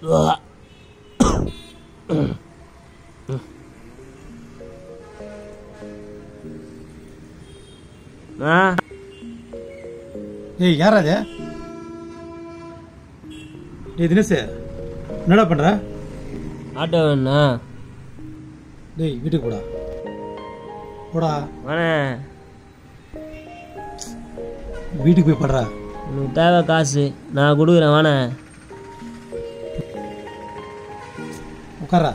ஆ ஏய் யாரா அது டேய் தினேஷ் என்னடா பண்ற ஆட்டோ வேணா டேய் வீட்டுக்கு போடா போடா வாணே வீட்டுக்கு போய் படுறா உனக்கு தேவை காசு நான் கொடுக்குறேன் வாணே உட்காரா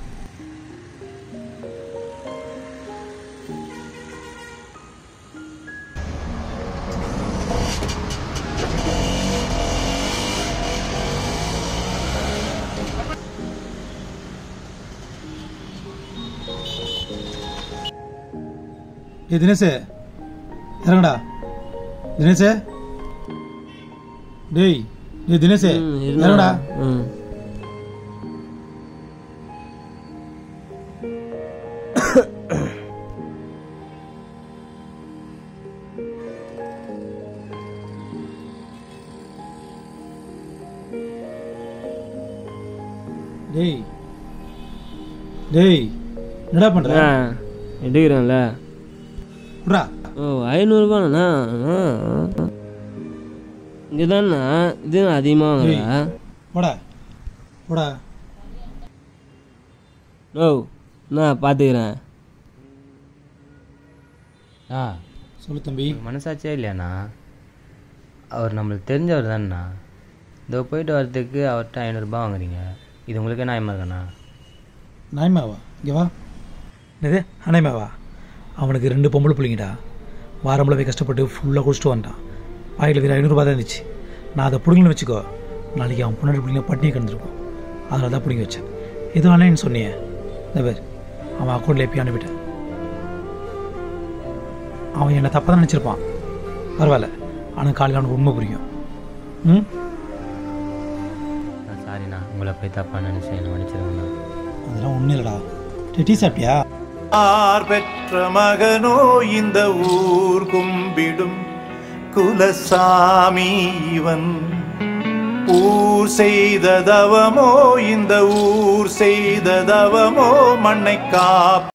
ஏய் தினேஷ் இறங்கடா தினேஷ் டேய் டேய் தினேஷ் ம், இருங்க. இறங்கடா ம் டேய் டேய் என்னடா பண்ற ஆ எடுக்கிறேன்ல விட்றா ஓ ஐநூறுரூபாண்ணா இங்கே தானே இது அதிகமாக வாங்குறா போடா போடா ஓ நான் பார்த்துக்கிறேன் ஆ சொல்லு தம்பி மனசாட்சியே இல்லையாண்ணா அவர் நம்மளுக்கு தெரிஞ்சவர் தானேண்ணா இதோ போயிட்டு வர்றதுக்கு அவர்கிட்ட ஐநூறுரூபா வாங்குறீங்க இது உங்களுக்கே நியாயமா இருக்காண்ணா நாய்மாவா இங்கே வா என்னது அனைமாவா அவனுக்கு ரெண்டு பொம்பளை பிள்ளைங்கடா வாரம்பளை போய் கஷ்டப்பட்டு ஃபுல்லாக குடிச்சிட்டு வந்துட்டான் பாயில் வேறு ஐநூறுரூபா தான் இருந்துச்சு நான் அதை பிடிங்கன்னு வச்சுக்கோ நாளைக்கு அவன் பொண்ணாடி பிள்ளைங்க பட்டினி கிடந்திருக்கும் அதனால தான் பிடிங்கி வச்சேன் எதுவும் அண்ணன்னு சொன்னியே இந்த பேர் அவன் அக்கௌண்ட்டில் எப்பயும் அனுப்பிட்டேன் அவன் என்னை தப்பாக தான் நினச்சிருப்பான் பரவாயில்ல ஆனால் காலையில் அவனுக்கு உண்மை புரியும் ம் சாரிண்ணா உங்களை போய் தப்பாக நினச்சி என்ன மன்னிச்சிருங்கண்ணா அதெல்லாம் ஒன்றும் இல்லைடா டேய், டீ சாப்பிட்டியா ஆர் பெற்ற மகனோ இந்த ஊர் கும்பிடும் குலசாமி இவன் ஊர் செய்த தவமோ இந்த ஊர் செய்த தவமோ மண்ணை காப்